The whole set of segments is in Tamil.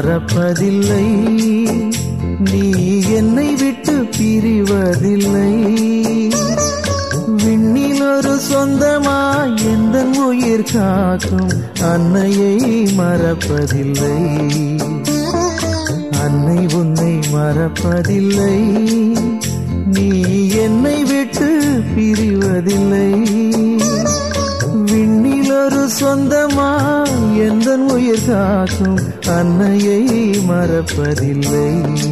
மறப்பதில்லை நீ என்னை விட்டு பிரிவதில்லை விண்ணில் ஒரு சொந்தமாய் எந்த உயிர் காக்கும் அன்னையை மறப்பதில்லை அன்னை உன்னை மறப்பதில்லை நீ என்னை விட்டு பிரிவதில்லை விண்ணில் ஒரு சொந்தமா எந்த உயிர் காக்கும் அன்னையை மறப்பதில்லை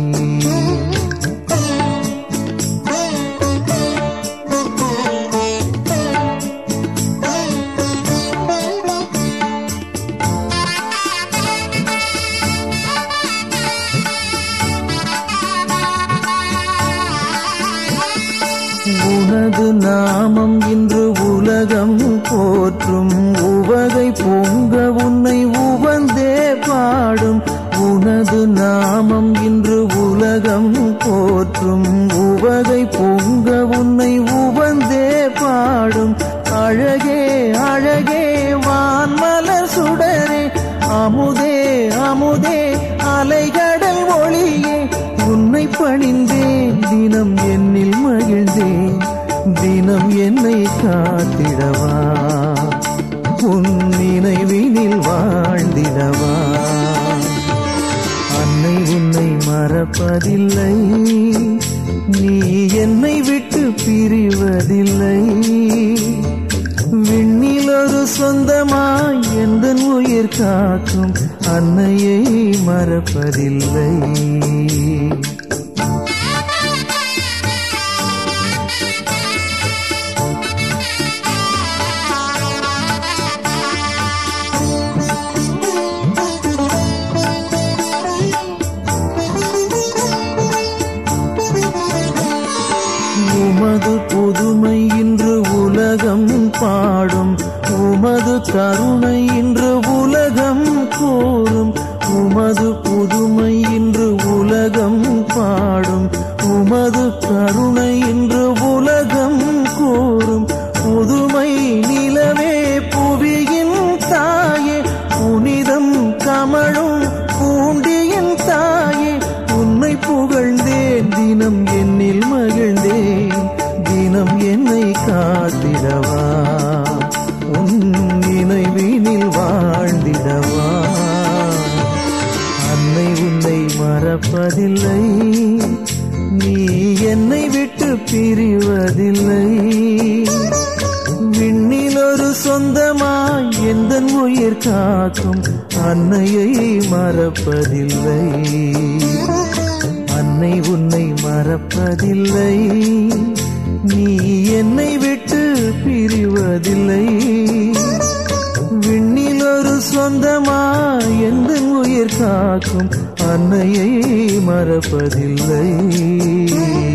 உனது நாமம் இன்று உலகம் போற்றும் உவகை பொங்க உன்னை உவந்தே பாடும் உனது நாமம் இன்று உலகம் போற்றும் உவகை பொங்க உன்னை உவந்தே பாடும் அழகே அழகே வான்மலர் சுடரே அமுதே அமுதே அலைகடல் ஒளியே உன்னை பணிந்தேன் தினம் என்னில் மகிழ்ந்தேன் தினம் என்னை காத்திடவா உன் நினைவினில் வாழ்ந்திடவா அன்னை உன்னை மறப்பதில்லை நீ என்னை விட்டு பிரிவதில்லை விண்ணில் ஒரு சொந்தமாய் எந்த உயிர் காக்கும் அன்னையை மறப்பதில்லை உமது புதுமை இன்று உலகம் பாடும் உமது கருணை இன்று உலகம் கூறும் உமது புதுமை இன்று உலகம் பாடும் உமது கருணை இன்று உலகம் கூறும் புதுமை நிலவே புவியின் தாயே புனிதம் கமழும் பூண்டியின் தாயே உன்னை புகழ்ந்தேன் தினம் என்னில் மகிழ்ந்தேன் தினம் என்னை காத்திடவா உன் நினைவினில் வாழ்ந்திடவா அன்னை உன்னை மறப்பதில்லை நீ என்னை விட்டு பிரிவதில்லை விண்ணில் ஒரு சொந்தமாய் எந்த உயிர் காக்கும் அன்னையை மறப்பதில்லை அன்னை உன்னை மறப்பதில்லை நீ என்னை விட்டு பிரிவதில்லை விண்ணில் ஒரு சொந்தமாய் எந்த உயிர் காக்கும் அன்னையை மறப்பதில்லை